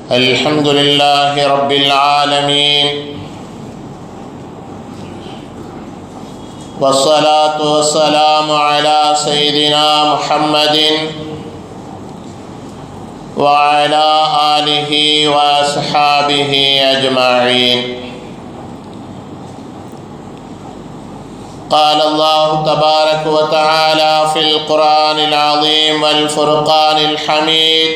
الحمد لله رب العالمين والصلاة والسلام على سيدنا محمد وعلى آله وأصحابه أجمعين قال الله تبارك وتعالى في القرآن العظيم والفرقان الحميد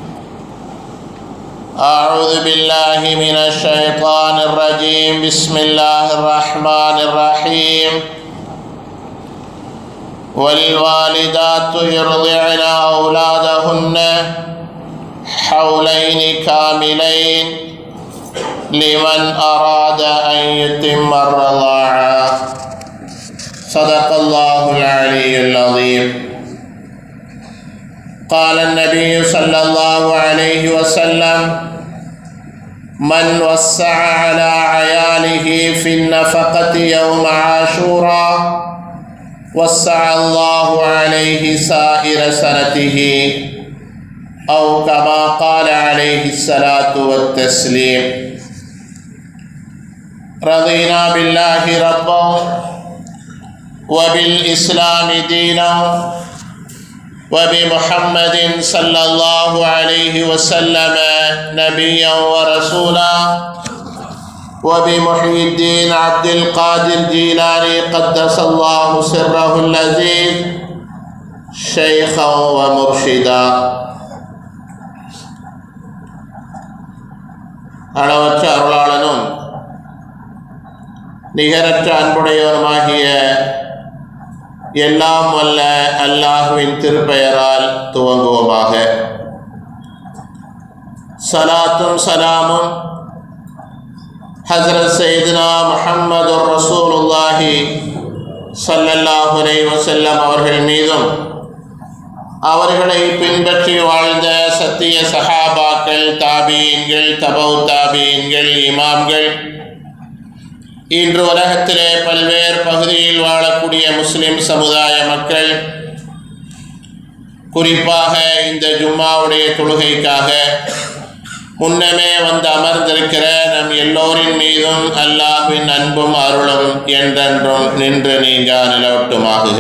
أعوذ بالله من الشيطان الرجيم بسم الله الرحمن الرحيم والوالدات يرضعن أولادهن حولين كاملين لمن أراد أن يتم الرضاعة صدق الله العلي العظيم قال النبي صلى الله عليه وسلم من وسع على عياله في النفقة يوم عاشوراء وسع الله عليه سائر سنته أو كما قال عليه الصلاة والتسليم رضينا بالله ربا وبالإسلام دينا وبمحمد صلى الله عليه وسلم نبيا ورسولا وبمحيي الدين عبد القادر جيلاني قدس الله سره العزيز شيخا ومرشدا அளவற்ற அருளாளனும் நிகரற்ற அன்புடையவனுமாகிய எல்லாம் வல்ல அல்லாஹுவின் திருப்பெயரால் துவங்குவோமாக சலாத்தும் சலாமும் ஹசரத் சைதுனா முஹம்மது ரசூலுல்லாஹி சல்லல்லாஹுரை வசல்லம் அவர்கள் மீதும் அவர்களை பின்பற்றி வாழ்ந்த சத்திய சஹாபாக்கள் தாபீன்கள் தபௌ தாபீன்கள் இமாம்கள் இன்று உலகத்திலே பல்வேறு பகுதியில் வாழக்கூடிய முஸ்லிம் சமுதாய மக்கள் குறிப்பாக இந்த ஜும்மாவுடைய தொழுகைக்காக முன்னமே வந்து அமர்ந்திருக்கிற நம் எல்லோரின் மீதும் அல்லாஹ்வின் அன்பும் அருளும் என்றென்றும் நின்று நீங்க நிலவட்டுமாகுக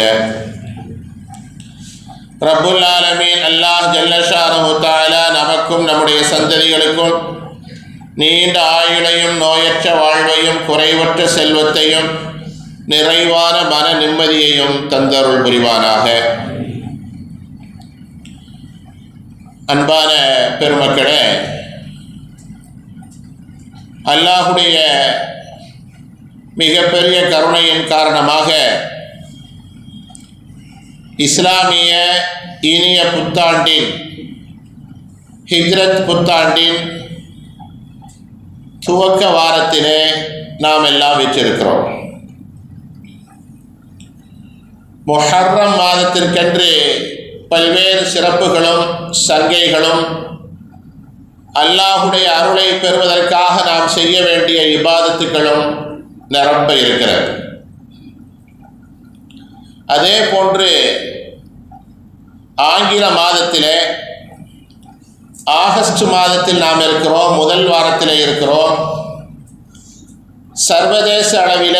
ரப்புல் ஆலமீன் அல்லாஹ் ஜல்லஷானு தாலா நமக்கும் நம்முடைய சந்ததிகளுக்கும் நீண்ட ஆயுளையும் நோயற்ற வாழ்வையும் குறைவற்ற செல்வத்தையும் நிறைவான மன நிம்மதியையும் தந்தருள் புரிவானாக அன்பான பெருமக்களே அல்லாஹுடைய மிகப்பெரிய கருணையின் காரணமாக இஸ்லாமிய இனிய புத்தாண்டின் ஹிஜ்ரத் புத்தாண்டின் துவக்க வாரத்திலே நாம் எல்லாம் வச்சிருக்கிறோம் மொஹர்ரம் மாதத்திற்கென்று பல்வேறு சிறப்புகளும் சங்கைகளும் அல்லாஹுடைய அருளை பெறுவதற்காக நாம் செய்ய வேண்டிய இபாதத்துகளும் நிரம்ப இருக்கிறது அதே போன்று ஆங்கில மாதத்திலே ஆகஸ்ட் மாதத்தில் நாம் இருக்கிறோம் முதல் வாரத்தில் இருக்கிறோம் சர்வதேச அளவில்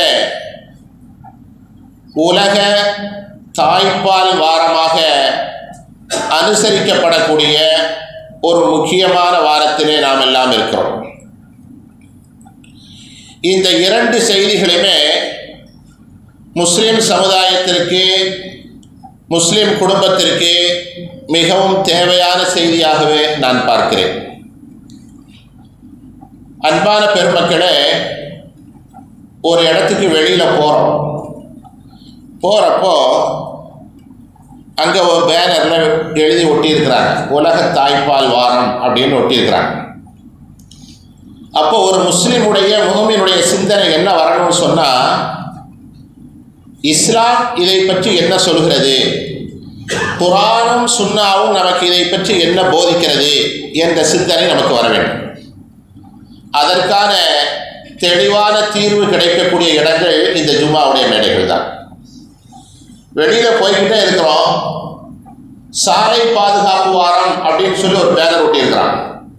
உலக தாய்ப்பால் வாரமாக அனுசரிக்கப்படக்கூடிய ஒரு முக்கியமான வாரத்திலே நாம் எல்லாம் இருக்கிறோம் இந்த இரண்டு செய்திகளுமே முஸ்லிம் சமுதாயத்திற்கு முஸ்லிம் குடும்பத்திற்கு மிகவும் தேவையான செய்தியாகவே நான் பார்க்கிறேன் அன்பான பெருமக்களே ஒரு இடத்துக்கு வெளியில் போகிறோம் போகிறப்போ அங்கே ஒரு பேனரில் எழுதி ஒட்டியிருக்கிறாங்க உலக தாய்ப்பால் வாரம் அப்படின்னு ஒட்டியிருக்கிறாங்க அப்போ ஒரு முஸ்லீமுடைய முகமினுடைய சிந்தனை என்ன வரணும்னு சொன்னால் இஸ்லாம் இதை பற்றி என்ன சொல்கிறது குரானும் சுன்னாவும் நமக்கு இதை பற்றி என்ன போதிக்கிறது என்ற சிந்தனை நமக்கு வர வேண்டும் அதற்கான தெளிவான தீர்வு கிடைக்கக்கூடிய இடங்கள் இந்த ஜும்மாவுடைய மேடைகள் தான் வெளியில் போய்கிட்டே இருக்கிறோம் சாலை பாதுகாப்பு வாரம் அப்படின்னு சொல்லி ஒரு பேனர் ஒட்டியிருக்கிறாங்க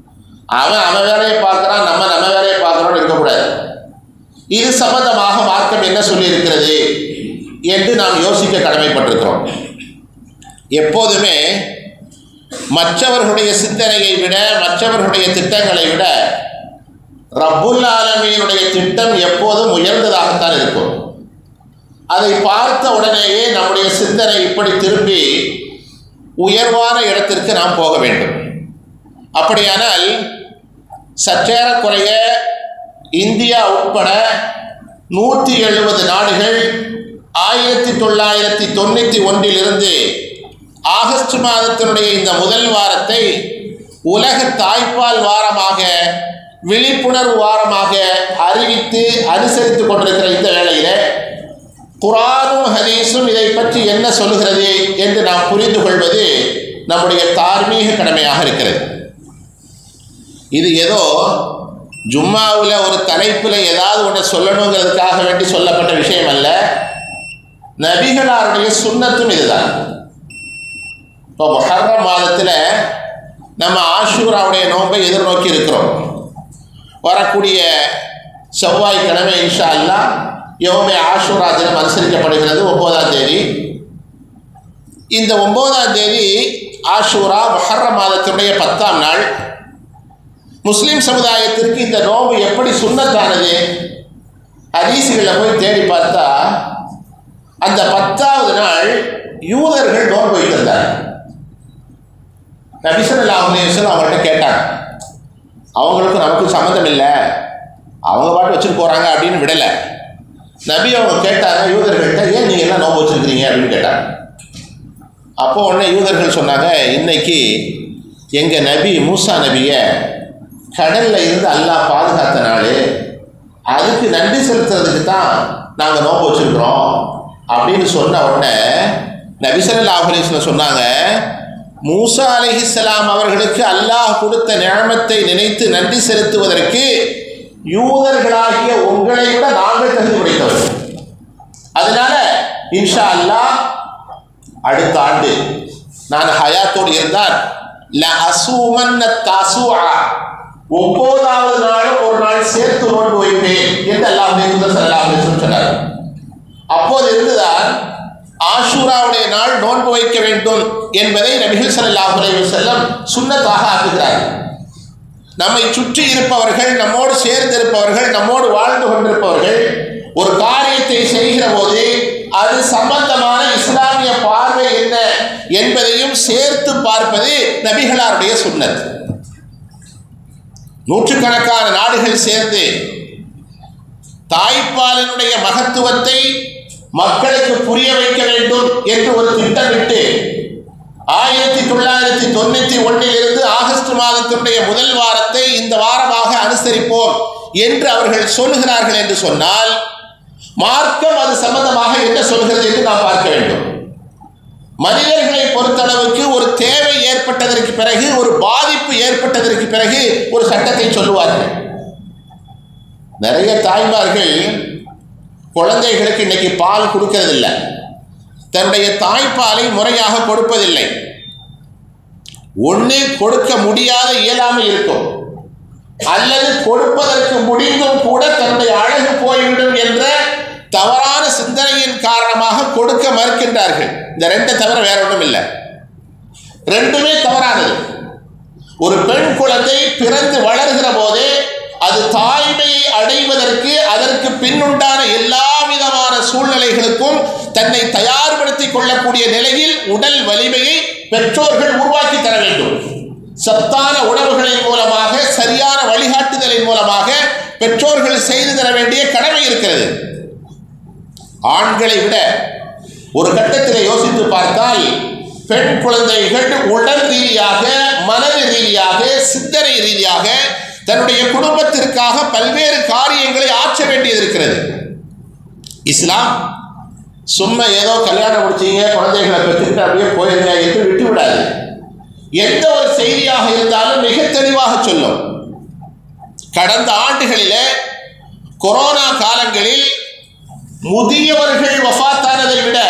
அவன் அவன் வேலையை பார்க்குறான் நம்ம நம்ம வேலையை பார்க்குறோம்னு இருக்கக்கூடாது இது சம்பந்தமாக மார்க்கம் என்ன சொல்லியிருக்கிறது என்று நாம் யோசிக்க கடமைப்பட்டிருக்கிறோம் எப்போதுமே மற்றவர்களுடைய சிந்தனையை விட மற்றவர்களுடைய திட்டங்களை விட ரப்புல் ஆலமீனுடைய திட்டம் எப்போதும் உயர்ந்ததாகத்தான் இருக்கும் அதை பார்த்த உடனேயே நம்முடைய சிந்தனை இப்படி திரும்பி உயர்வான இடத்திற்கு நாம் போக வேண்டும் அப்படியானால் சற்றேறக்குறைய இந்தியா உட்பட நூற்றி எழுபது நாடுகள் ஆயிரத்தி தொள்ளாயிரத்தி தொண்ணூற்றி ஒன்றிலிருந்து ஆகஸ்ட் மாதத்தினுடைய இந்த முதல் வாரத்தை உலக தாய்ப்பால் வாரமாக விழிப்புணர்வு வாரமாக அறிவித்து அனுசரித்துக் கொண்டிருக்கிற இந்த வேளையில் குரானும் ஹதீஸும் இதை பற்றி என்ன சொல்லுகிறது என்று நாம் புரிந்து கொள்வது நம்முடைய தார்மீக கடமையாக இருக்கிறது இது ஏதோ ஜும்மாவில் ஒரு தலைப்பில் ஏதாவது ஒன்று சொல்லணுங்கிறதுக்காக வேண்டி சொல்லப்பட்ட விஷயம் அல்ல நபிகளாருடைய சுண்ணத்தும் இதுதான் இப்போ மொஹர்ரம் மாதத்தில் நம்ம ஆஷூராவுடைய நோன்பை எதிர்நோக்கி இருக்கிறோம் வரக்கூடிய செவ்வாய்க்கிழமை இன்ஷா அல்லா யோமே ஆஷூரா தினம் அனுசரிக்கப்படுகிறது ஒன்பதாம் தேதி இந்த ஒன்பதாம் தேதி ஆஷூரா மொஹர்ரம் மாதத்தினுடைய பத்தாம் நாள் முஸ்லீம் சமுதாயத்திற்கு இந்த நோன்பு எப்படி சுண்ணத்தானது ஹதீசுகளில் போய் தேடி பார்த்தா அந்த பத்தாவது நாள் யூதர்கள் நோன்பு வைத்திருந்தார் நபிசல் அல்லாஹுலேஸ்வரம் அவங்கள்ட்ட கேட்டாங்க அவங்களுக்கும் நமக்கும் சம்மந்தம் இல்லை அவங்க பாட்டு வச்சுட்டு போகிறாங்க அப்படின்னு விடலை நபி அவங்க கேட்டாங்க யூதர்கள்ட்ட ஏன் நீங்கள் எல்லாம் நோன்பு வச்சுருக்கிறீங்க அப்படின்னு கேட்டாங்க அப்போ உடனே யூதர்கள் சொன்னாங்க இன்னைக்கு எங்கள் நபி மூசா நபியை கடலில் இருந்து அல்லாஹ் பாதுகாத்த நாள் அதுக்கு நன்றி செலுத்துறதுக்கு தான் நாங்கள் நோன்பு வச்சுருக்குறோம் அப்படின்னு சொன்ன உடனே நபிசல் ஆஹுலேஸ்வரம் சொன்னாங்க மூசா அலிஹிஸ்லாம் அவர்களுக்கு அல்லாஹ் கொடுத்த ஞானத்தை நினைத்து நன்றி செலுத்துவதற்கு யூதர்களாகிய உங்களை விட நாங்கள் தகுதி உடைத்தவர்கள் அதனால இன்ஷா அல்லாஹ் அடுத்த ஆண்டு நான் ஹயாத்தோடு இருந்தால் ல அசூமன்ன தசுஆ ஒன்பதாவது நாளும் ஒரு நாள் சேர்த்து நோன்பு வைப்பேன் என்று அல்லாஹ் தூதர் ஸல்லல்லாஹு அலைஹி வஸல்லம் சொன்னார் அப்போது இருந்துதான் ஆஷூராவுடைய நாள் நோன்பு வைக்க வேண்டும் என்பதை நபிகள் ஸல்லல்லாஹு அலைஹி வஸல்லம் சுன்னத்தாக ஆக்குகிறார்கள் நம்மை சுற்றி இருப்பவர்கள் நம்மோடு சேர்ந்து இருப்பவர்கள் நம்மோடு வாழ்ந்து கொண்டிருப்பவர்கள் ஒரு காரியத்தை செய்கிற போது அது சம்பந்தமான இஸ்லாமிய பார்வை என்ன என்பதையும் சேர்த்து பார்ப்பது நபிகளாருடைய சுன்னத் நூற்றுக்கணக்கான நாடுகள் சேர்ந்து தாய்ப்பாலினுடைய மகத்துவத்தை மக்களுக்கு புரிய வைக்க வேண்டும் என்று ஒரு திட்டமிட்டு ஆயிரத்தி தொள்ளாயிரத்தி தொண்ணூத்தி ஒன்னிலிருந்து ஆகஸ்ட் மாதத்தினுடைய முதல் வாரத்தை இந்த வாரமாக அனுசரிப்போம் என்று அவர்கள் சொல்லுகிறார்கள் என்று சொன்னால் மார்க்கம் அது சம்பந்தமாக என்ன சொல்கிறது என்று நாம் பார்க்க வேண்டும் மனிதர்களை பொறுத்தளவுக்கு ஒரு தேவை ஏற்பட்டதற்கு பிறகு ஒரு பாதிப்பு ஏற்பட்டதற்கு பிறகு ஒரு சட்டத்தை சொல்லுவார்கள் நிறைய தாய்மார்கள் குழந்தைகளுக்கு இன்னைக்கு பால் கொடுக்கறதில்லை தன்னுடைய தாய்ப்பாலை முறையாக கொடுப்பதில்லை ஒன்று கொடுக்க முடியாத இயலாமை இருக்கும் அல்லது கொடுப்பதற்கு முடிந்தும் கூட தன்னுடைய அழகு போய்விடும் என்ற தவறான சிந்தனையின் காரணமாக கொடுக்க மறுக்கின்றார்கள் இந்த ரெண்டை தவிர வேற ஒன்றும் இல்லை ரெண்டுமே தவறானது ஒரு பெண் குழந்தை பிறந்து வளர்கிற போதே அது தாய்மையை அடைவதற்கு அதற்கு பின்னுண்டான எல்லா விதமான சூழ்நிலைகளுக்கும் தன்னை தயார்படுத்திக் கொள்ளக்கூடிய நிலையில் உடல் வலிமையை பெற்றோர்கள் உருவாக்கி தர வேண்டும் சத்தான உணவுகளின் மூலமாக சரியான வழிகாட்டுதலின் மூலமாக பெற்றோர்கள் செய்து தர வேண்டிய கடமை இருக்கிறது ஆண்களை விட ஒரு கட்டத்தில் யோசித்து பார்த்தால் பெண் குழந்தைகள் உடல் ரீதியாக மனது ரீதியாக சிந்தனை ரீதியாக தன்னுடைய குடும்பத்திற்காக பல்வேறு காரியங்களை ஆற்ற வேண்டியது இருக்கிறது இஸ்லாம் சும்மா ஏதோ கல்யாணம் முடிச்சீங்க குழந்தைகளை பெற்றுக்கிட்டு அப்படியே போயிருங்க என்று விட்டு விடாது எந்த ஒரு செய்தியாக இருந்தாலும் மிக தெளிவாக சொல்லும் கடந்த ஆண்டுகளிலே கொரோனா காலங்களில் முதியவர்கள் வஃத்தானதை விட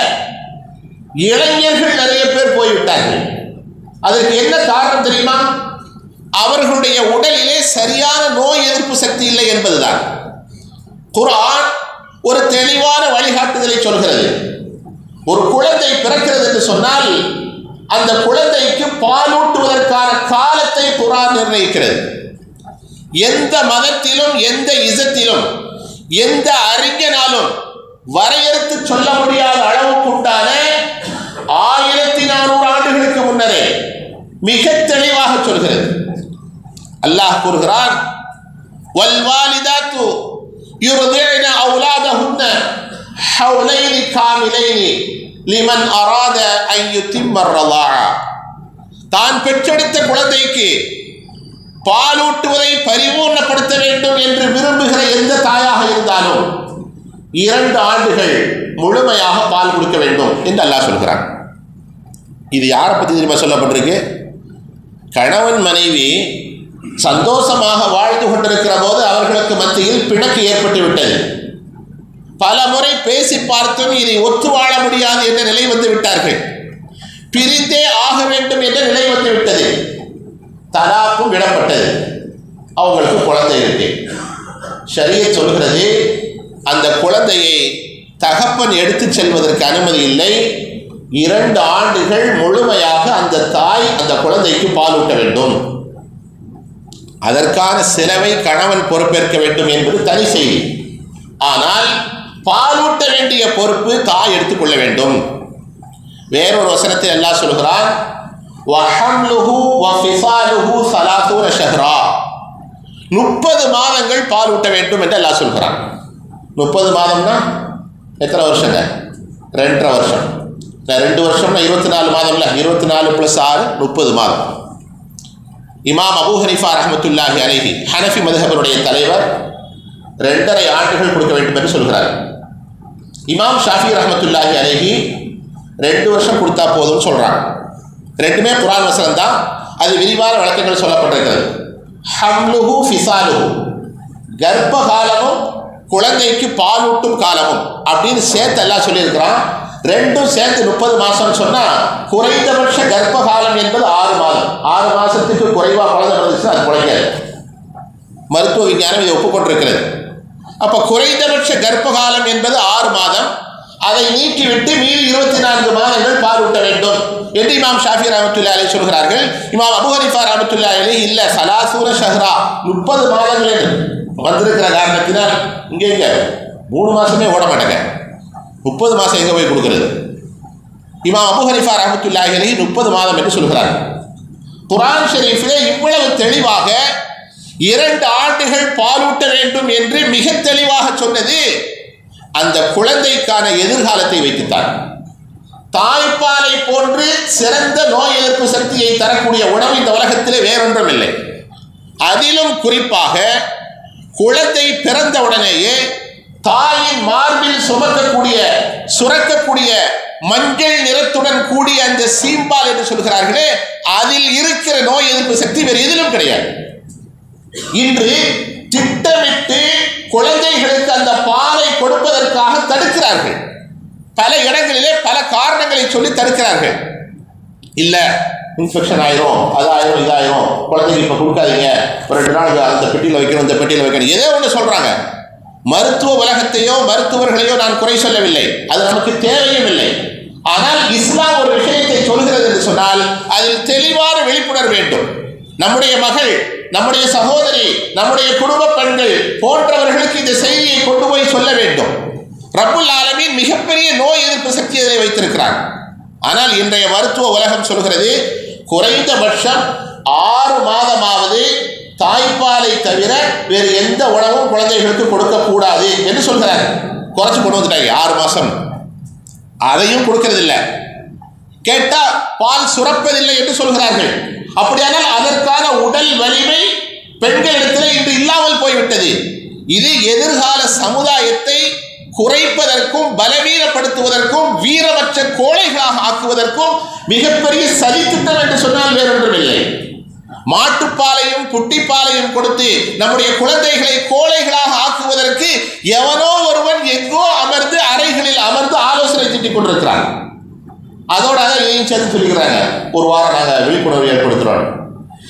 இளைஞர்கள் நிறைய பேர் போய்விட்டார்கள் அதற்கு என்ன காரணம் தெரியுமா அவர்களுடைய உடலிலே சரியான நோய் எதிர்ப்பு சக்தி இல்லை என்பதுதான் குர்ஆன் ஒரு தெளிவான வழிகாட்டுதலை சொல்கிறது ஒரு குழந்தை பிறக்கிறது என்று சொன்னால் அந்த குழந்தைக்கு பாலூட்டுவதற்கான காலத்தை குர்ஆன் நிர்ணயிக்கிறது எந்த மதத்திலும் எந்த இசத்திலும் எந்த அறிஞனாலும் வரையறுத்து சொல்ல முடியாத அளவுக்கு உண்டான ஆயிரத்தி நானூறு ஆண்டுகளுக்கு முன்னரே மிக தெளிவாக சொல்கிறது அல்லாஹ் கூறுகிறான் வல்வாலிதாத்து யுர்திஅன அவுலாதஹுன்ன ஹவுலைனி காமிலைனி லிமன் அராத அன் யுத்திம்ம ரலாஅ தான் பெற்றெடுத்த குழந்தைக்கு பாலூட்டுவதை பரிபூர்ணப்படுத்த வேண்டும் என்று விரும்புகிற எந்த தாயாக இருந்தாலும் இரண்டு ஆண்டுகள் முழுமையாக பால் கொடுக்க வேண்டும் என்று அல்லாஹ் சொல்கிறான் இது யாரை பற்றி தெரியுமா சொல்லப்பட்டிருக்கு கணவன் மனைவி சந்தோஷமாக வாழ்ந்து கொண்டிருக்கிற போது அவர்களுக்கு மத்தியில் பிணக்கு ஏற்பட்டு விட்டது பல முறை பேசி பார்த்தும் இதை ஒத்து வாழ முடியாது என்ற நிலை வந்து விட்டார்கள் பிரிந்தே ஆக வேண்டும் என்ற நிலை வந்து விட்டது தலாக்கும் விடப்பட்டது அவங்களுக்கு குழந்தை இருக்கு ஷரிய சொல்கிறது அந்த குழந்தையை தகப்பன் எடுத்துச் செல்வதற்கு அனுமதி இல்லை இரண்டு ஆண்டுகள் முழுமையாக அந்த தாய் அந்த குழந்தைக்கு பாலூட்ட வேண்டும் அதற்கான செலவை கணவன் பொறுப்பேற்க வேண்டும் என்பது தனி செய்தி ஆனால் பாலூட்ட வேண்டிய பொறுப்பு தாய் எடுத்துக்கொள்ள வேண்டும் வேறொரு வசனத்தில் அல்லாஹ் சொல்கிறான் வஹம்லுஹு வஃபிசாலுஹு ஸலாத்தூன ஷஹ்ரா முப்பது மாதங்கள் பாலூட்ட வேண்டும் என்று அல்லாஹ் சொல்கிறான் முப்பது மாதம்னா எத்தனை வருஷங்க ரெண்டரை வருஷம் நான் ரெண்டு வருஷம்னா இருபத்தி நாலு மாதம்ல இருபத்தி நாலு ப்ளஸ் ஆறு முப்பது மாதம் இமாம் அபூ ஹனீஃபா ரஹமத்துல்லாஹி அலைஹி ஹனஃபி மதுஹபனுடைய தலைவர் ரெண்டரை ஆண்டுகள் கொடுக்க வேண்டும் என்று சொல்கிறார் இமாம் ஷாஃபி ரஹமத்துல்லாஹி அலைஹி ரெண்டு வருஷம் கொடுத்தா போதும்னு சொல்கிறாங்க ரெண்டுமே குரான் வசனம் தான் அது விரிவான விளக்கங்கள் சொல்லப்பட்டிருக்கிறது ஹம்லுஹு ஃபிசாலுஹு கர்ப்ப காலமும் குழந்தைக்கு பாலூட்டும் காலமும் அப்படின்னு சேர்த்து எல்லாம் சொல்லியிருக்கிறான் ரெண்டும் சேர்த்து முப்பது மாதம்னு சொன்னால் குறைந்தபட்ச கர்ப்ப காலம் என்பது ஆறு மாதம் ஆறு மாதத்துக்கு குறைவாக குழந்தை பிறந்துச்சுன்னா அது குறைக்காது மருத்துவ விஞ்ஞானம் இதை ஒப்புக்கொண்டிருக்கிறது அப்போ குறைந்தபட்ச கர்ப்ப காலம் என்பது ஆறு மாதம் அதை நீக்கிவிட்டு மீதி இருபத்தி நான்கு மாதங்கள் பாலூட்ட வேண்டும் என்று இமாம் ஷாஃபி ரஹமத்துல்லா அலி சொல்கிறார்கள் இமாம் அபு ஹனிஃபா ரஹமத்துல்லா அலி இல்லை சலாசூர ஷஹ்ரா முப்பது மாதங்கள் என்று வந்திருக்கிற காரணத்தினால் இங்கே இங்கே மூணு மாதமே ஓட மாட்டேங்க முப்பது மாதம் எங்கே போய் கொடுக்கிறது இமாம் அபு ஹனிஃபா ரஹமத்துல்லாஹி அலி முப்பது மாதம் என்று சொல்கிறார்கள் குரான் ஷெரீஃபிலே இவ்வளவு தெளிவாக இரண்டு ஆண்டுகள் பாலூட்ட வேண்டும் என்று மிக தெளிவாக சொன்னது அந்த குழந்தைக்கான எதிர்காலத்தை வைத்துத்தான் தாய்ப்பாலை போன்று சிறந்த நோய் எதிர்ப்பு சக்தியை தரக்கூடிய உணவு இந்த உலகத்திலே வேறொன்றும் இல்லை அதிலும் குறிப்பாக குழந்தை பிறந்த உடனேயே தாயின் மார்பில் சுமக்கக்கூடிய சுரக்கக்கூடிய மஞ்சள் நிறத்துடன் கூடிய அந்த சீம்பால் என்று சொல்கிறார்களே அதில் இருக்கிற நோய் எதிர்ப்பு சக்தி வேறு எதிலும் கிடையாது இன்று திட்டமிட்டு குழந்தைகளுக்கு அந்த பாலை கொடுப்பதற்காக தடுக்கிறார்கள் பல இடங்களிலே பல காரணங்களை சொல்லி தடுக்கிறார்கள் இல்ல இன்ஃபெக்ஷன் ஆயிரும் அதாயிரும் இதாயிரும் குழந்தைக்கு இப்போ கொடுக்காதீங்க ஒரு ரெண்டு நாளுக்கு அந்த பெட்டியில் வைக்கணும் இந்த பெட்டியில் வைக்கணும் ஏதோ ஒன்று சொல்றாங்க மருத்துவ உலகத்தையோ மருத்துவர்களையோ நான் குறை சொல்லவில்லை அது நமக்கு தேவையும் இல்லை ஆனால் இஸ்லாம் ஒரு விஷயத்தை சொல்கிறது என்று சொன்னால் அதில் தெளிவான விழிப்புணர்வு வேண்டும் நம்முடைய மகள் நம்முடைய சகோதரி நம்முடைய குடும்ப பெண்கள் போன்றவர்களுக்கு இந்த செய்தியை கொண்டு போய் சொல்ல வேண்டும் ரப்புல் ஆலமீன் மிகப்பெரிய நோய் எதிர்ப்பு சக்தி அதில் வைத்திருக்கிறார் ஆனால் இன்றைய மருத்துவ உலகம் சொல்கிறது குறைந்தபட்சம் ஆறு மாதமாவது தாய்ப்பாலை தவிர வேறு எந்த உணவும் குழந்தைகளுக்கு கொடுக்கக்கூடாது என்று சொல்கிறார் குறைச்சு கொண்டு வந்துட்டாங்க ஆறு மாசம் அதையும் கொடுக்கறதில்ல கேட்டா பால் சுரப்பதில்லை என்று சொல்கிறார்கள் அப்படியானால் அதற்கான உடல் வலிமை பெண்களிடத்தில் இன்று இல்லாமல் போய்விட்டது இது எதிர்கால சமுதாயத்தை குறைப்பதற்கும் பலவீனப்படுத்துவதற்கும் வீரமற்ற கோழைகளாக ஆக்குவதற்கும் மிகப்பெரிய சதித்திட்டம் என்று சொன்னால் வேறொன்றும் இல்லை மாட்டுப்பாலையும் புட்டிப்பாலையும் கொடுத்து நம்முடைய குழந்தைகளை கோழைகளாக ஆக்குவதற்கு எவனோ ஒருவன் எங்கோ அமர்ந்து அறைகளில் அமர்ந்து ஆலோசனை திட்டிக் கொண்டிருக்கிறான் அதோட அதை இதையும் சேர்த்து சொல்லிக்கிறாங்க ஒரு வாரம் நாங்கள் விழிப்புணர்வு ஏற்படுத்துகிறோம்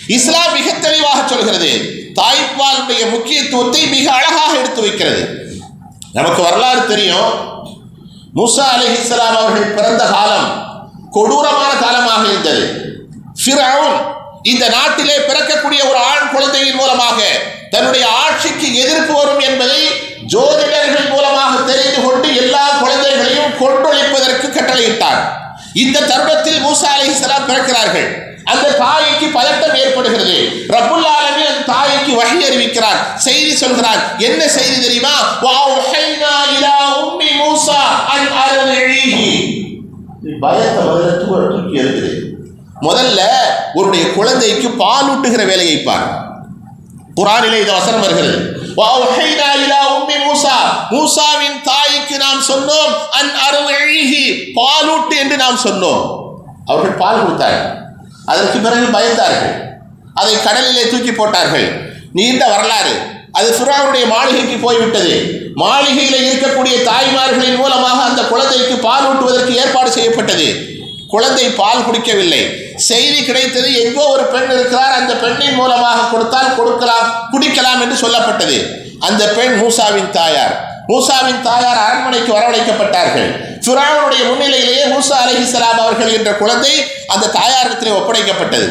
இஸ்லாம் மிக தெளிவாக சொல்கிறது தாய்ப்பாலுடைய முக்கியத்துவத்தை மிக அழகாக எடுத்து வைக்கிறது நமக்கு வரலாறு தெரியும் மூசா அலிஹிஸ்லாம் அவர்கள் பிறந்த காலம் கொடூரமான காலமாக இருந்தது ஃபிரவுன் இந்த நாட்டிலே பிறக்கக்கூடிய ஒரு ஆண் குழந்தையின் மூலமாக தன்னுடைய ஆட்சிக்கு எதிர்ப்பு வரும் என்பதை ஜோதிடர்கள் மூலமாக தெரிந்து கொண்டு எல்லா குழந்தைகளையும் கொன்றொழிப்பதற்கு கட்டளையிட்டார் இந்த தருணத்தில் மூசா அலிஹிஸ்லாம் பிறக்கிறார்கள் அந்த தாய்க்கு பதட்டம் ஏற்படுகிறது ரப்புல் ஆலமீன் அந்த தாய்க்கு வகை அறிவிக்கிறார் செய்தி சொல்கிறார் என்ன செய்தி தெரியுமா வஅவ்ஹைனா இலா உம்மி மூசா அன் அர்திஹி பயத்தை முதல்ல தூர தூக்கி இருக்குது முதல்ல உன்னுடைய குழந்தைக்கு பாலூட்டுகிற வேலையை பார் குரானிலே இந்த வசனம் வருகிறது வஅவ்ஹைனா இலா உம்மி மூசா மூசாவின் தாய்க்கு நாம் சொன்னோம் அன் அர்திஹி பாலூட்டு என்று நாம் சொன்னோம் அவர்கள் பால் கொடுத்தார்கள் அதற்கு பிறகு பயந்தார்கள் அதை கடலிலே தூக்கி போட்டார்கள் நீண்ட வரலாறு அது ஃபிரௌனுடைய மாளிகைக்கு போய்விட்டது மாளிகையில் இருக்கக்கூடிய தாய்மார்களின் மூலமாக அந்த குழந்தைக்கு பால் ஊட்டுவதற்கு ஏற்பாடு செய்யப்பட்டது குழந்தை பால் குடிக்கவில்லை செய்தி கிடைத்தது எங்கோ ஒரு பெண் இருக்கிறார் அந்த பெண்ணின் மூலமாக கொடுத்தால் கொடுக்கலாம் குடிக்கலாம் என்று சொல்லப்பட்டது அந்த பெண் மூசாவின் தாயார் மூசாவின் தாயார் அரண்மனைக்கு வரவழைக்கப்பட்டார்கள் ஃபிரௌனுடைய முன்னிலையிலேயே மூசா அலைஹிஸ்ஸலாம் அவர்கள் என்ற குழந்தை அந்த தாயாரிடத்திலே ஒப்படைக்கப்பட்டது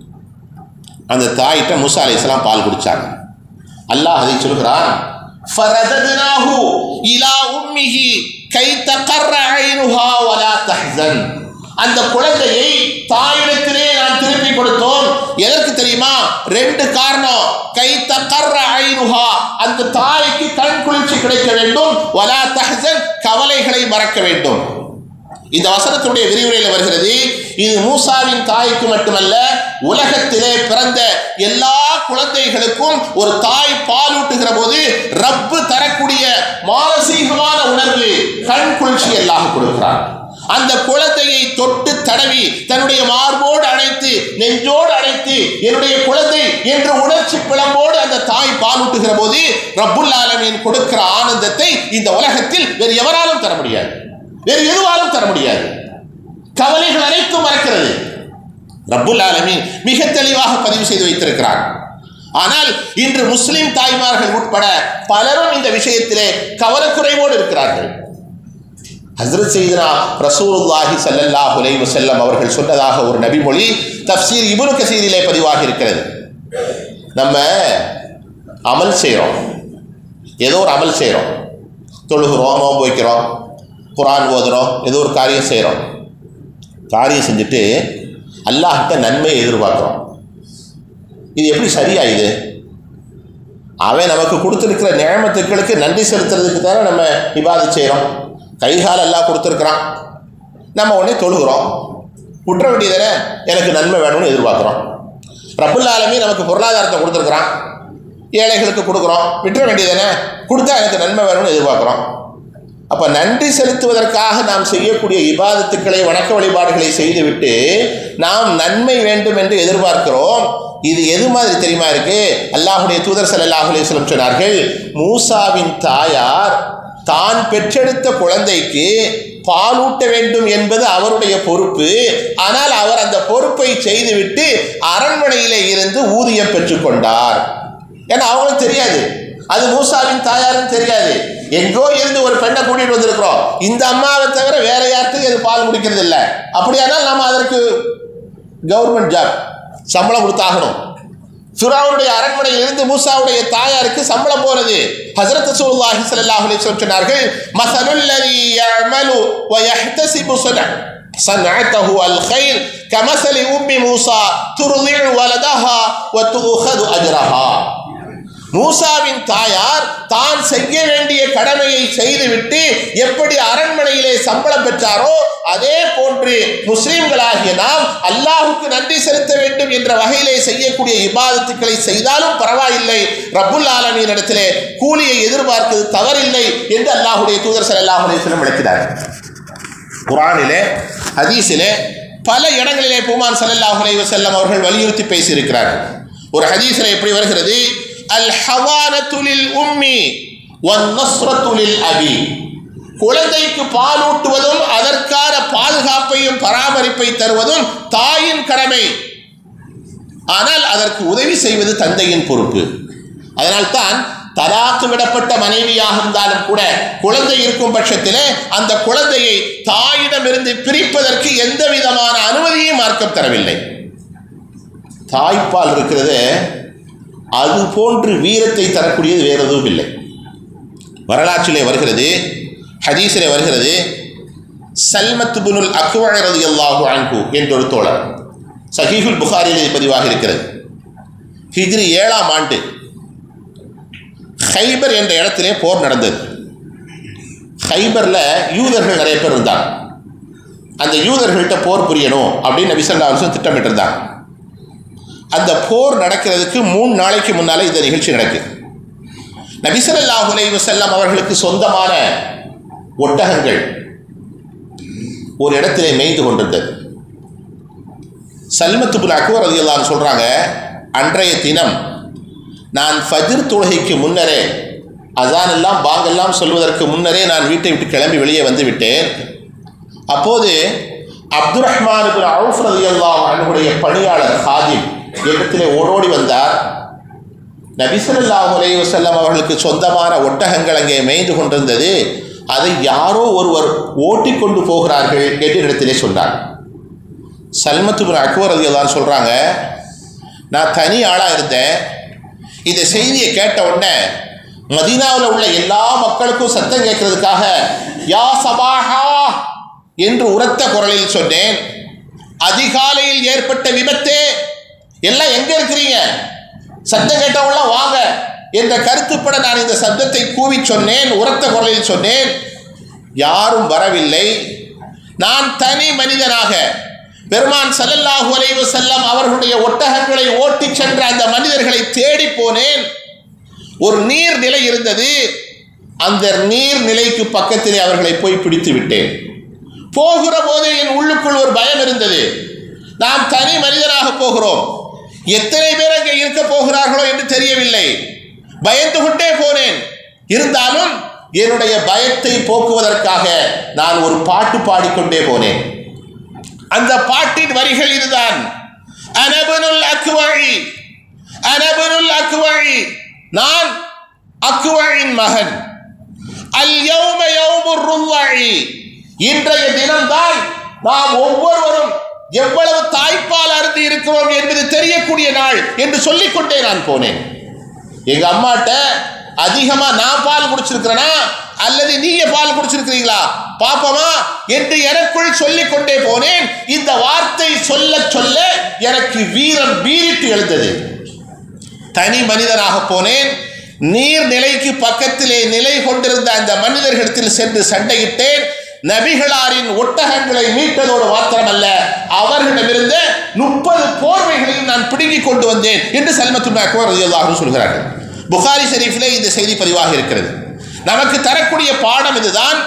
அந்த தாயிட்ட மூசா அலைஹிஸ்ஸலாம் பால் குடிச்சாங்க அல்லாஹ் அதை சொல்கிறான் فرددناه إلى أمه كي تقر عينها ولا تحزن அந்த குழந்தையை தாயிடத்திலே நான் திருப்பி கொடுத்தோம் எதற்கு தெரியுமா ரெண்டு காரணம் கை தக்கர்ற ஐனுஹா அந்த தாய்க்கு கண் குளிர்ச்சி கிடைக்க வேண்டும் வலா தஹசன் கவலைகளை மறக்க வேண்டும் இந்த வசனத்துடைய விரிவுரையில் வருகிறது இது மூசாவின் தாய்க்கு மட்டுமல்ல உலகத்திலே பிறந்த எல்லா குழந்தைகளுக்கும் ஒரு தாய் பாலூட்டுகிற போது ரப்பு தரக்கூடிய மானசீகமான உணர்வு கண் குளிர்ச்சி எல்லாம் கொடுக்கிறார் அந்த குழந்தையை தொட்டு தடவி தன்னுடைய மார்போடு அணைத்து நெஞ்சோடு அணைத்து என்னுடைய குழந்தை என்ற உணர்ச்சி பிளம்போடு அந்த தாய் பாலூட்டுகிற போது ரப்புல் ஆலமீன் கொடுக்கிற ஆனந்தத்தை இந்த உலகத்தில் வேறு எவராலும் தர முடியாது வேறு எதுவாலும் தர முடியாது கவலைகள் அனைத்தும் மறக்கிறது ரப்புல் ஆலமீன் மிக தெளிவாக பதிவு செய்து வைத்திருக்கிறார் ஆனால் இன்று முஸ்லிம் தாய்மார்கள் உட்பட பலரும் இந்த விஷயத்திலே கவனக்குறைவோடு இருக்கிறார்கள் ஹஸ்ரத் செய்தனா ரசூலுல்லாஹி ஸல்லல்லாஹு அலைஹி வஸல்லம் அவர்கள் சொன்னதாக ஒரு நபிமொழி தஃப்சீர் இப்னு கசீரிலே பதிவாகி இருக்கிறது நம்ம அமல் செய்கிறோம் ஏதோ ஒரு அமல் செய்கிறோம் தொழுகிறோம் நோன்பு வைக்கிறோம் குரான் ஓதுறோம் ஏதோ ஒரு காரியம் செய்கிறோம் காரியம் செஞ்சுட்டு அல்லாஹ்கிட்ட நன்மையை எதிர்பார்க்குறோம் இது எப்படி சரியா இது அவன் நமக்கு கொடுத்துருக்கிற நியமத்துக்களுக்கு நன்றி செலுத்துறதுக்கு தானே நம்ம இபாதி செய்கிறோம் கைகால் எல்லாம் கொடுத்துருக்குறான் நம்ம உடனே தொழுகிறோம் விட்டுற வேண்டியதானே எனக்கு நன்மை வேணும்னு எதிர்பார்க்குறோம் ரப்புல் ஆலமீன் நமக்கு பொருளாதாரத்தை கொடுத்துருக்குறான் ஏழைகளுக்கு கொடுக்குறோம் விட்டுற வேண்டியதானே கொடுத்தா எனக்கு நன்மை வேணும்னு எதிர்பார்க்குறோம் அப்போ நன்றி செலுத்துவதற்காக நாம் செய்யக்கூடிய இபாதத்துக்களை வணக்க வழிபாடுகளை செய்துவிட்டு நாம் நன்மை வேண்டும் என்று எதிர்பார்க்கிறோம் இது எது மாதிரி தெரியுமா இருக்கு அல்லாஹுடைய தூதர் ஸல்லல்லாஹு அலைஹி வஸல்லம் சொன்னார்கள் மூசாவின் தாயார் தான் பெற்றெடுத்த குழந்தைக்கு பாலூட்ட வேண்டும் என்பது அவருடைய பொறுப்பு ஆனால் அவர் அந்த பொறுப்பை செய்துவிட்டு அரண்மனையிலே இருந்து ஊதியம் பெற்றுக்கொண்டார் ஏன்னா அவங்களுக்கு தெரியாது அது மூசாவின் தாயாரும் தெரியாது எங்கோ இருந்து ஒரு பெண்ணை கூட்டிட்டு வந்திருக்கிறோம் இந்த அம்மாவை தவிர வேற யார்கிட்டையும் அது பால் குடிக்கிறது இல்லை அப்படியானால் நம்ம அதற்கு கவர்மெண்ட் ஜாப் சம்பளம் கொடுத்தாகணும் சுராவுடைய அரண்மனையில் இருந்து மூசாவுடைய தாயாருக்கு சம்பளம் போனது ஹஜரத் ரசூலுல்லாஹி ஸல்லல்லாஹு அலைஹி வஸல்லம் சொன்னார்கள் மஸலுல் லதி يعمل ويحتسب صنع صنعته الخير كمثل ام موسى ترضع ولدها وتؤخذ اجرها மூசாவின் தாயார் தான் செய்ய வேண்டிய கடமையை செய்துவிட்டு எப்படி அரண்மனையிலே சம்பளம் பெற்றாரோ அதே போன்று முஸ்லிம்களாகிய நாம் அல்லாஹுக்கு நன்றி செலுத்த வேண்டும் என்ற வகையிலே செய்யக்கூடிய இபாதத்துக்களை செய்தாலும் பரவாயில்லை ரப்புல் ஆலமீன் இடத்திலே கூலியை எதிர்பார்ப்பது தவறில்லை என்று அல்லாஹுடைய தூதர் ஸல்லல்லாஹு அலைஹி வஸல்லம் விளக்கினார் குரானிலே ஹதீஸிலே பல இடங்களிலே பூமான் ஸல்லல்லாஹு அலைஹி வஸல்லம் அவர்கள் வலியுறுத்தி பேசியிருக்கிறார்கள் ஒரு ஹதீஸில் எப்படி வருகிறது அல் ஹவானத்துலில் உம்மி ஒன் நஸ்ரத்துலில் அபி குழந்தைக்கு பாலூட்டுவதும் அதற்கான பாதுகாப்பையும் பராமரிப்பை தருவதும் தாயின் கடமை ஆனால் அதற்கு உதவி செய்வது தந்தையின் பொறுப்பு அதனால்தான் தலாக்கு விடப்பட்ட மனைவியாக இருந்தாலும் கூட குழந்தை இருக்கும் பட்சத்திலே அந்த குழந்தையை தாயிடமிருந்து பிரிப்பதற்கு எந்த விதமான அனுமதியும் மார்க்கம் தரவில்லை தாய்ப்பால் இருக்கிறது அது போன்று வீரத்தை தரக்கூடியது வேறு எதுவும் இல்லை வரலாற்றிலே வருகிறது ஹதீஸிலே வருகிறது சல்மத் புனுல் அக்வழரது அல்லாஹு அன்பு என்றொரு தோழர் சஹீஹுல் புகாரிலே இது பதிவாக இருக்கிறது ஹிஜ்ரி ஏழாம் ஆண்டு ஹைபர் என்ற இடத்திலே போர் நடந்தது ஹைபரில் யூதர்கள் நிறைய பேர் இருந்தாங்க அந்த யூதர்கள்ட்ட போர் புரியணும் அப்படின்னு நபிசல்லா வருஷம் திட்டமிட்டிருந்தாங்க அந்த போர் நடக்கிறதுக்கு மூணு நாளைக்கு முன்னாலே இந்த நிகழ்ச்சி நடக்குது நபிசல்லாஹு அலைஹி வஸல்லம் அவர்களுக்கு சொந்தமான ஒட்டகங்கள் ஒரு இடத்திலே மேய்ந்து கொண்டிருந்தது சல்மத்துபுல் அக்பர் ரதியல்லான்னு சொல்கிறாங்க அன்றைய தினம் நான் ஃபஜ்ர் தொழுகைக்கு முன்னரே அதான் எல்லாம் பாங்கெல்லாம் சொல்வதற்கு முன்னரே நான் வீட்டை விட்டு கிளம்பி வெளியே வந்து விட்டேன் அப்போது அப்துல் ரஹ்மான் இப்னு அவுஃப் ரலியல்லாஹு அன்ஹுடைய பணியாளர் ஹாதிம் இடத்திலே ஓடோடி வந்தார் நபிசல்லாஹு அலைஹி வஸல்லம் அவர்களுக்கு சொந்தமான ஒட்டகங்கள் அங்கே மேய்ந்து கொண்டிருந்தது அதை யாரோ ஒருவர் ஓட்டிக்கொண்டு போகிறார்கள் என்று இடத்திலே சொன்னார் சல்மத்து பின் அக்பர் ரலியல்லாஹு சொல்கிறாங்க நான் தனி ஆளாக இருந்தேன் இந்த செய்தியை கேட்ட உடனே மதீனாவில் உள்ள எல்லா மக்களுக்கும் சத்தம் கேட்கறதுக்காக யா சபாஹா என்று உரத்த குரலில் சொன்னேன் அதிகாலையில் ஏற்பட்ட விபத்தே எல்லாம் எங்க இருக்கிறீங்க சத்தம் கேட்டவங்களாம் வாங்க என்ற கருத்துப்பட நான் இந்த சப்தத்தை கூவி சொன்னேன் உரத்த குரலில் சொன்னேன் யாரும் வரவில்லை நான் தனி மனிதனாக பெருமான் சல்லல்லாஹு அலைஹி வஸல்லம் அவர்களுடைய ஒட்டகங்களை ஓட்டிச் சென்ற அந்த மனிதர்களை தேடி போனேன் ஒரு நீர் நிலை இருந்தது அந்த நீர் நிலைக்கு பக்கத்திலே அவர்களை போய் பிடித்து விட்டேன் போகிற போது என் உள்ளுக்குள் ஒரு பயம் இருந்தது நாம் தனி மனிதனாக போகிறோம் எத்தனை பேர் அங்கே இருக்க போகிறார்களோ என்று தெரியவில்லை பயந்து கொண்டே போனேன் இருந்தாலும் என்னுடைய பயத்தை போக்குவதற்காக நான் ஒரு பாட்டு பாடிக்கொண்டே போனேன் அந்த பாட்டின் வரிகள் இதுதான் அனபனுல் அக்வழி அனபனுல் அக்வழி நான் அக்வழின் மகன் அல் யௌம யௌமுர் ருவ்வழி இன்றைய தினம்தான் நாம் ஒவ்வொருவரும் எவ்வளவு தாய்ப்பால் அருந்தி இருக்கிறோம் என்பது தெரியக்கூடிய நாள் என்று சொல்லிக்கொண்டே நான் போனேன் எங்க அம்மாட்ட அதிகமா நான் பால் குடிச்சிருக்கிறேனா அல்லது நீங்க பால் குடிச்சிருக்கிறீங்களா பாப்போமா என்று எனக்குள் சொல்லிக் கொண்டே போனேன் இந்த வார்த்தை சொல்ல சொல்ல எனக்கு வீரம் வீறிட்டு எழுந்தது தனி மனிதனாக போனேன் நீர் நிலைக்கு பக்கத்திலே நிலை கொண்டிருந்த அந்த மனிதர்களிடத்தில் சென்று சண்டையிட்டேன் நபிகளாரின் ஒட்டகங்களை மீட்டதோடு மாத்திரமல்ல அவர்களிடமிருந்த முப்பது போர்வைகளையும் நான் பிடுங்கிக் கொண்டு வந்தேன் என்று சல்மத்து அக்பர் ரலியல்லாஹு சொல்கிறார்கள் புகாரி ஷெரீஃபிலே இந்த செய்தி பதிவாக இருக்கிறது நமக்கு தரக்கூடிய பாடம் இதுதான்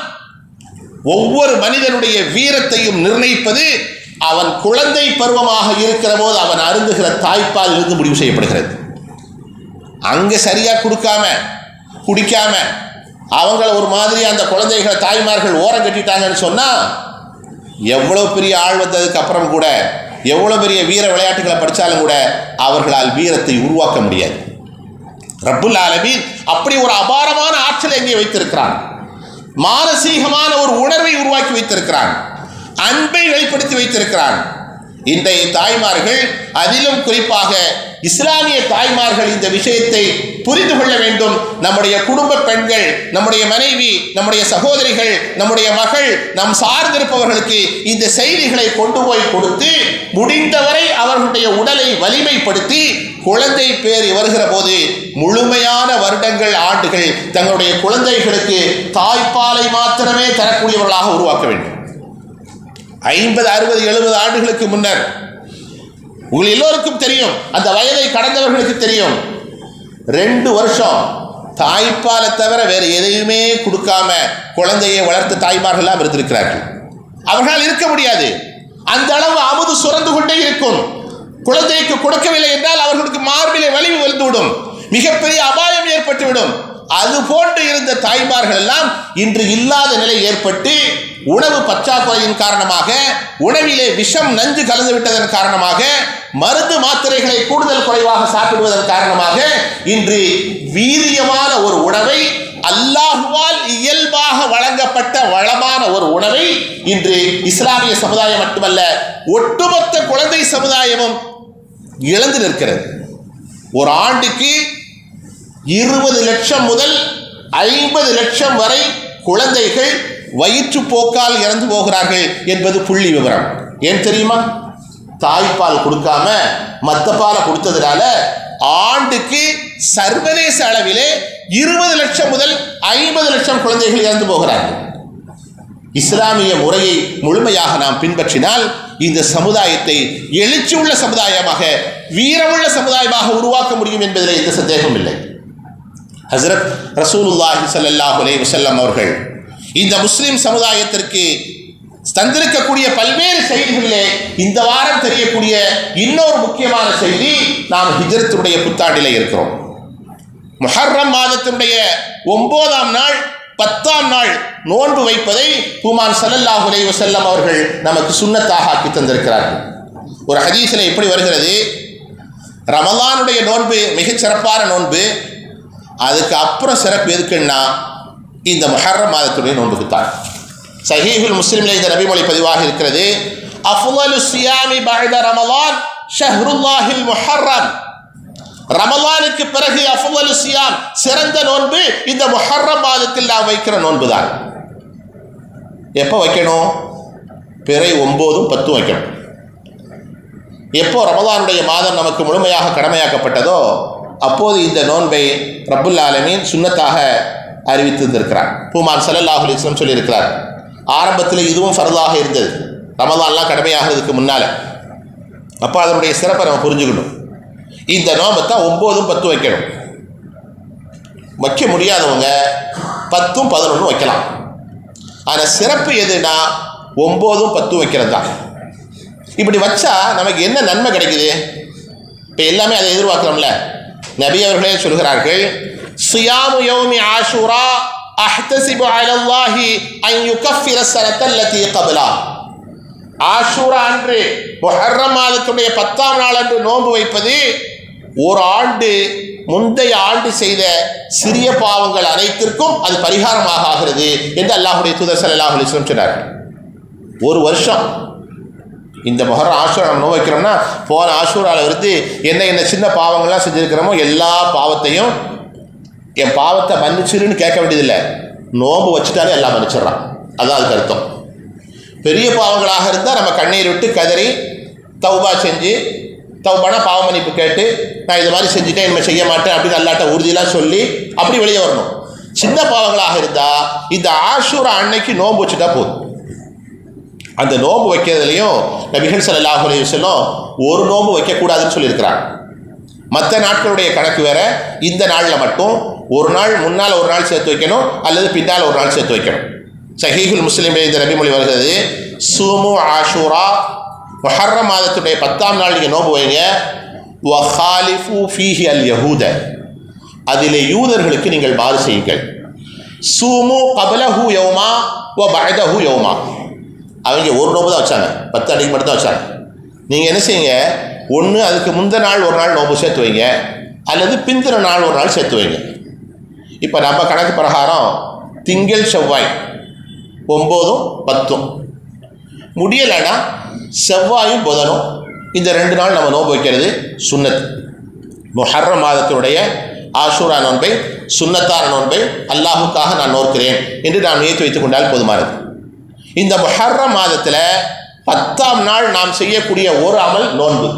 ஒவ்வொரு மனிதனுடைய வீரத்தையும் நிர்ணயிப்பது அவன் குழந்தை பருவமாக இருக்கிற போது அவன் அருந்துகிற தாய்ப்பால் இருந்து முடிவு செய்யப்படுகிறது அங்கே சரியா கொடுக்காம குடிக்காம அவங்கள ஒரு மாதிரி அந்த குழந்தைகளை தாய்மார்கள் ஓரம் கட்டிட்டாங்கன்னு சொன்னா எவ்வளோ பெரிய ஆள் வந்ததுக்கு அப்புறம் கூட எவ்வளோ பெரிய வீர விளையாட்டுகளை படித்தாலும் கூட அவர்களால் வீரத்தை உருவாக்க முடியாது ரப்புல் ஆலமீன் அப்படி ஒரு அபாரமான ஆற்றலை இங்கே வைத்திருக்கிறான் மானசீகமான ஒரு உணர்வை உருவாக்கி வைத்திருக்கிறான் அன்பை வெளிப்படுத்தி வைத்திருக்கிறான் இன்றைய தாய்மார்கள் அதிலும் குறிப்பாக இஸ்லாமிய தாய்மார்கள் இந்த விஷயத்தை புரிந்து கொள்ள வேண்டும் நம்முடைய குடும்ப பெண்கள் நம்முடைய மனைவி நம்முடைய சகோதரிகள் நம்முடைய மகள் நம் சார்ந்திருப்பவர்களுக்கு இந்த செய்திகளை கொண்டு போய் கொடுத்து முடிந்தவரை அவர்களுடைய உடலை வலிமைப்படுத்தி குழந்தை பேர் வருகிற போது முழுமையான வருடங்கள் ஆண்டுகள் தங்களுடைய குழந்தைகளுக்கு தாய்ப்பாலை மாத்திரமே தரக்கூடியவர்களாக உருவாக்க வேண்டும் ஐம்பது அறுபது எழுபது ஆண்டுகளுக்கு முன்னர் உங்கள் எல்லோருக்கும் தெரியும் அந்த வயதை கடந்தவர்களுக்கு தெரியும் ரெண்டு வருஷம் தாய்ப்பாலை தவிர வேறு எதையுமே கொடுக்காம குழந்தையை வளர்த்த தாய்மார்கள்லாம் இருந்திருக்கிறார்கள் அவர்களால் இருக்க முடியாது அந்த அளவு அமுது சுரந்து கொண்டே இருக்கும் குழந்தைக்கு கொடுக்கவில்லை என்றால் அவர்களுக்கு மார்பிலே வலிவு வந்துவிடும் மிகப்பெரிய அபாயம் ஏற்பட்டுவிடும் அது போன்று இருந்த தாய்மார்கள் எல்லாம் இன்று இல்லாத நிலை ஏற்பட்டு உணவு பற்றாக்குறையின் காரணமாக உணவிலே விஷம் நஞ்சு கலந்து விட்டதன் காரணமாக மருந்து மாத்திரைகளை கூடுதல் குறைவாக சாப்பிடுவதன் காரணமாக இன்று வீரியமான ஒரு உணவை அல்லாஹுவால் இயல்பாக வழங்கப்பட்ட வளமான ஒரு உணவை இன்று இஸ்லாமிய சமுதாயம் மட்டுமல்ல ஒட்டுமொத்த குழந்தை சமுதாயமும் இழந்து நிற்கிறது ஒரு ஆண்டுக்கு இருபது லட்சம் முதல் ஐம்பது லட்சம் வரை குழந்தைகள் வயிற்றுப்போக்கால் இறந்து போகிறார்கள் என்பது புள்ளி விவரம் ஏன் தெரியுமா தாய்ப்பால் கொடுக்காம மத்த பாலை கொடுத்ததுனால ஆண்டுக்கு சர்வதேச அளவிலே இருபது லட்சம் முதல் ஐம்பது லட்சம் குழந்தைகள் இறந்து போகிறார்கள் இஸ்லாமிய முறையை முழுமையாக நாம் பின்பற்றினால் இந்த சமுதாயத்தை எழுச்சியுள்ள சமுதாயமாக வீரமுள்ள சமுதாயமாக உருவாக்க முடியும் என்பதில் எந்த சந்தேகமும் இல்லை ஹசரத் ரசூலுல்லாஹி ஸல்லல்லாஹு அலைஹி வஸல்லம் அவர்கள் இந்த முஸ்லிம் சமுதாயத்திற்கு தந்திருக்கக்கூடிய பல்வேறு செய்திகளிலே இந்த வாரம் தெரியக்கூடிய இன்னொரு முக்கியமான செய்தி நாம் ஹிஜ்ரத்துடைய புத்தாண்டிலே இருக்கிறோம் முஹர்ரம் மாதத்தினுடைய ஒன்பதாம் நாள் பத்தாம் நாள் நோன்பு வைப்பதை பூமான் ஸல்லல்லாஹு அலைஹி வஸல்லம் அவர்கள் நமக்கு சுன்னத்தாக ஆக்கி தந்திருக்கிறார்கள் ஒரு ஹதீஸில் எப்படி வருகிறது ரமலானுடைய நோன்பு மிகச் சிறப்பான நோன்பு அதுக்கு அப்புறம் சிறப்பு எதுக்குன்னா இந்த முஹர்ரம் மாதத்துடைய நோன்புக்கு தான் சஹீஹுல் முஸ்லிமில் இந்த நபிமொழி பதிவாக இருக்கிறது அஃலலு சியாமி பஅத ரமலான் ஷஹ்ருல்லாஹில் முஹர்ரம் ரமலானுக்கு பிறகு அஃலலு சியாம் சிறந்த நோன்பு இந்த முஹர்ரம் மாதத்தில் நாம் வைக்கிற நோன்பு தான் எப்போ வைக்கணும் பிறை ஒம்போதும் பத்தும் வைக்கணும் எப்போ ரமலானுடைய மாதம் நமக்கு முழுமையாக கடமையாக்கப்பட்டதோ அப்போது இந்த நோன்பை ரப்புல் ஆலமீன் சுன்னத்தாக அறிவித்திருந்திருக்கிறார் பூமான் ஸல்லல்லாஹு அலைஹி வஸல்லம் சொல்லியிருக்கிறார் ஆரம்பத்தில் இதுவும் ஃபர்தாக இருந்தது ரமலான்லாம் கடமையாகிறதுக்கு முன்னால் அப்போ அதனுடைய சிறப்பை நம்ம புரிஞ்சுக்கணும் இந்த நோம்பை தான் ஒம்போதும் பத்து வைக்கணும் வைக்க முடியாதவங்க பத்தும் பதினொன்றும் வைக்கலாம் ஆனால் சிறப்பு எதுனா ஒம்போதும் பத்தும் வைக்கிறது தான் இப்படி வச்சா நமக்கு என்ன நன்மை கிடைக்குது இப்போ எல்லாமே அதை எதிர்பார்க்குறோம்ல நபி அவர்களே சொல்கிறார்கள் சியாமு யௌமி ஆஷுரா அஹ்தசிபு அலல்லாஹி அன் யுகஃபிர சனத்தல்லதி கபலா ஆஷூரா அன்று முஹர்ரம் மாதத்துடைய பத்தாம் நாள் அன்று நோன்பு வைப்பது ஒரு ஆண்டு முந்தைய ஆண்டு செய்த சிறிய பாவங்கள் அனைத்திற்கும் அது பரிகாரமாக ஆகிறது என்று அல்லாஹுடைய தூதர் ஸல்லல்லாஹு அலைஹி வஸல்லம் சொன்னார் ஒரு வருஷம் இந்த முகரம் ஆஷூரா நம்ம நோய் வைக்கிறோம்னா போன ஆஷூராவில் இருந்து என்ன என்ன சின்ன பாவங்கள்லாம் செஞ்சுருக்கிறோமோ எல்லா பாவத்தையும் என் பாவத்தை மன்னிச்சிருன்னு கேட்க வேண்டியதில்லை நோன்பு வச்சுட்டாலே எல்லாம் மன்னிச்சிடுறான் அதான் அதுக்கு அர்த்தம் பெரிய பாவங்களாக இருந்தால் நம்ம கண்ணீர் விட்டு கதறி தௌபா செஞ்சு தௌபானா பாவ மன்னிப்பு கேட்டு நான் இது மாதிரி செஞ்சுட்டேன் இனிமேல் செய்ய மாட்டேன் அப்படின்னு அல்லாட்ட உறுதியெல்லாம் சொல்லி அப்படி வெளியே வரணும் சின்ன பாவங்களாக இருந்தால் இந்த ஆஷூரா அன்னைக்கு நோன்பு வச்சுட்டா போதும் அந்த நோன்பு வைக்கிறதுலையும் நபிகள் ஸல்லல்லாஹு அலைஹி வஸல்லம் ஒரு நோன்பு வைக்கக்கூடாதுன்னு சொல்லியிருக்கிறாங்க மற்ற நாட்களுடைய கணக்கு வேற இந்த நாளில் மட்டும் ஒரு நாள் முன்னால் ஒரு நாள் சேர்த்து வைக்கணும் அல்லது பின்னால் ஒரு நாள் சேர்த்து வைக்கணும் சஹீஹுல் முஸ்லிமில் இந்த நபிமொழி வருகிறது சூமு ஆஷூரா முஹர்ரம் மாதத்துடைய பத்தாம் நாள் நீங்கள் நோன்பு வைங்க வஹாலிஃபு ஃபீஹி அல் யஹூத அதிலே யூதர்களுக்கு நீங்கள் மாறு செய்யுங்கள் சூமு கபலஹு யௌமா வ பஅதஹு யௌமா அவங்க ஒரு நோம்பு தான் வச்சாங்க பத்து அன்னைக்கு மட்டும் தான் வச்சாங்க நீங்கள் என்ன செய்யுங்க ஒன்று அதுக்கு முந்தின நாள் ஒரு நாள் நோம்பு சேர்த்து வைங்க அல்லது பிந்தின நாள் ஒரு நாள் சேர்த்து வைங்க இப்போ நம்ம கணக்கு பிரகாரம் திங்கள் செவ்வாய் ஒம்போதும் பத்தும் முடியலைன்னா செவ்வாயும் புதனும் இந்த ரெண்டு நாள் நம்ம நோன்பு வைக்கிறது சுன்னத் முஹர்ரம் மாதத்தினுடைய ஆஷூரா நோன்பை சுன்னத்தான நோன்பை அல்லாஹுக்காக நான் நோக்கிறேன் என்று நான் நியத்து வைத்துக் கொண்டால் போதுமானது இந்த முஹர்ரம் மாதத்தில் பத்தாம் நாள் நாம் செய்யக்கூடிய ஒரு அமல் நோன்பு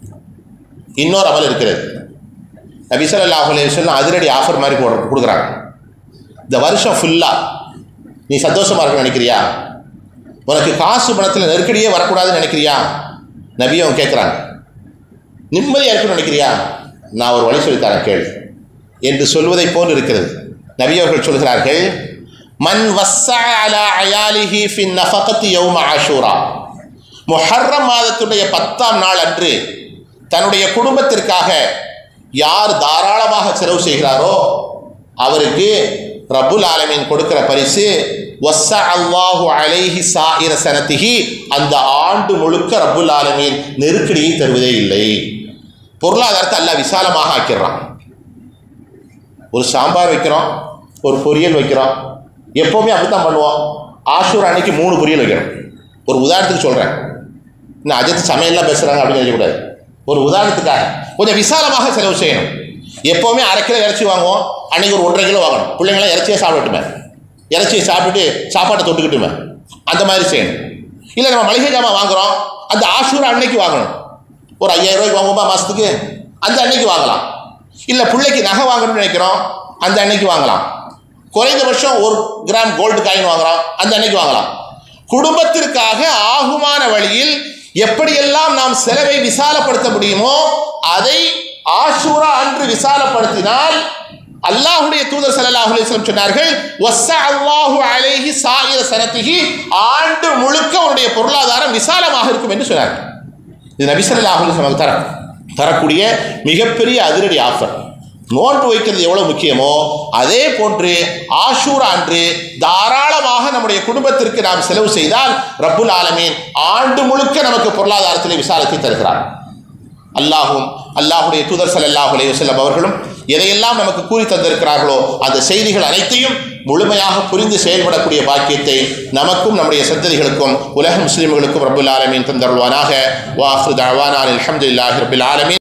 இன்னொரு அமல் இருக்கிறது நபி ஸல்லல்லாஹு அலைஹி வஸல்லம் அதிரடி ஆஃபர் மாதிரி போடுற கொடுக்குறாங்க இந்த வருஷம் ஃபுல்லாக நீ சந்தோஷமாக இருக்கணும்னு நினைக்கிறியா உனக்கு காசு பணத்தில் நெருக்கடியே வரக்கூடாதுன்னு நினைக்கிறியா நபி அவங்க கேட்குறாங்க நிம்மதியாக இருக்கணும்னு நினைக்கிறியா நான் ஒரு வழி சொல்லித்தரேன் கேள் என்று சொல்வதை போல் இருக்கிறது நபி அவர்கள் சொல்கிறார்கள் மன் வஸ்ஸா அலா அயாலிஹி ஃபின் நஃபகத்தி யௌம ஆஷூரா முஹர்ரம் மாதத்துடைய பத்தாம் நாள் அன்று தன்னுடைய குடும்பத்திற்காக யார் தாராளமாக செலவு செய்கிறாரோ அவருக்கு ரப்புல் ஆலமீன் கொடுக்கிற பரிசு வஸ்ஸ அல்லாஹு அலைஹி சாயிர சனத்திஹி அந்த ஆண்டு முழுக்க ரப்புல் ஆலமீன் நெருக்கடியை தருவதே இல்லை பொருளாதாரத்தை அல்லாஹ் விசாலமாக ஆக்கிடுறான் ஒரு சாம்பார் வைக்கிறோம் ஒரு பொரியல் வைக்கிறோம் எப்போவுமே அப்படி தான் பண்ணுவோம் ஆஷூர் அன்னைக்கு மூணு பொரியல் வைக்கிறோம் ஒரு உதாரணத்துக்கு சொல்கிறேன் இன்னும் அஜித் சமையல்லாம் பேசுகிறாங்க அப்படின்னு நினைக்கக்கூடாது ஒரு உதாரணத்துக்காக கொஞ்சம் விசாலமாக செலவு செய்யணும் எப்போவுமே அரை கிலோ இறைச்சி வாங்குவோம் அன்னைக்கு ஒரு ஒன்றரை கிலோ வாங்கணும் பிள்ளைங்களாம் இறைச்சியை சாப்பிடட்டுமே இறைச்சியை சாப்பிட்டுட்டு சாப்பாட்டை தொட்டுக்கிட்டுமே அந்த மாதிரி செய்யணும் இல்லை நம்ம மளிகை ஜாமான் வாங்குகிறோம் அந்த ஆஷூர் அன்னைக்கு வாங்கணும் ஒரு ஐயாயிரம் ரூபாய்க்கு வாங்குவோமா மாதத்துக்கு அந்த அன்னைக்கு வாங்கலாம் இல்லை பிள்ளைக்கு நகை வாங்கணும்னு நினைக்கிறோம் அந்த அன்னைக்கு வாங்கலாம் குறைந்தபட்சம் ஒரு கிராம் கோல்டு காயின் வாங்குறோம் அந்த அன்னைக்கு வாங்கலாம் குடும்பத்திற்காக ஆகுமான வழியில் எப்படியெல்லாம் நாம் செலவை விசாலப்படுத்த முடியுமோ அதை ஆஷூரா அன்று விசாலப்படுத்தினால் அல்லாஹுடைய தூதர் ஸல்லல்லாஹு அலைஹி வஸல்லம் சொன்னார்கள் வஸ்ஸ அல்லாஹு அலைஹி சாயிர சனத்திஹி ஆண்டு முழுக்க அவருடைய பொருளாதாரம் விசாலமாக இருக்கும் என்று சொன்னார்கள் இது நபி ஸல்லல்லாஹு அலைஹி வஸல்லம் தர தரக்கூடிய மிகப்பெரிய அதிரடி ஆஃபர் நோன்பு வைக்கிறது எவ்வளவு முக்கியமோ அதே போன்று ஆஷூரா அன்று தாராளமாக நம்முடைய குடும்பத்திற்கு நாம் செலவு செய்தால் ரப்புல் ஆலமீன் ஆண்டு முழுக்க நமக்கு பொருளாதாரத்திலே விசாலத்தை தருகிறார் அல்லாஹும் அல்லாஹுடைய தூதர் ஸல்லல்லாஹு அலைஹி வஸல்லம் அவர்களும் எதையெல்லாம் நமக்கு கூறி தந்திருக்கிறார்களோ அந்த செய்திகள் அனைத்தையும் முழுமையாக புரிந்து செயல்படக்கூடிய பாக்கியத்தை நமக்கும் நம்முடைய சந்ததிகளுக்கும் உலக முஸ்லிம்களுக்கும் ரப்புல் ஆலமீன் தந்தருள்வானாக வாஹ்ரு தஅவானா அல்ஹம்துலில்லாஹி ரப்பில் ஆலமீன்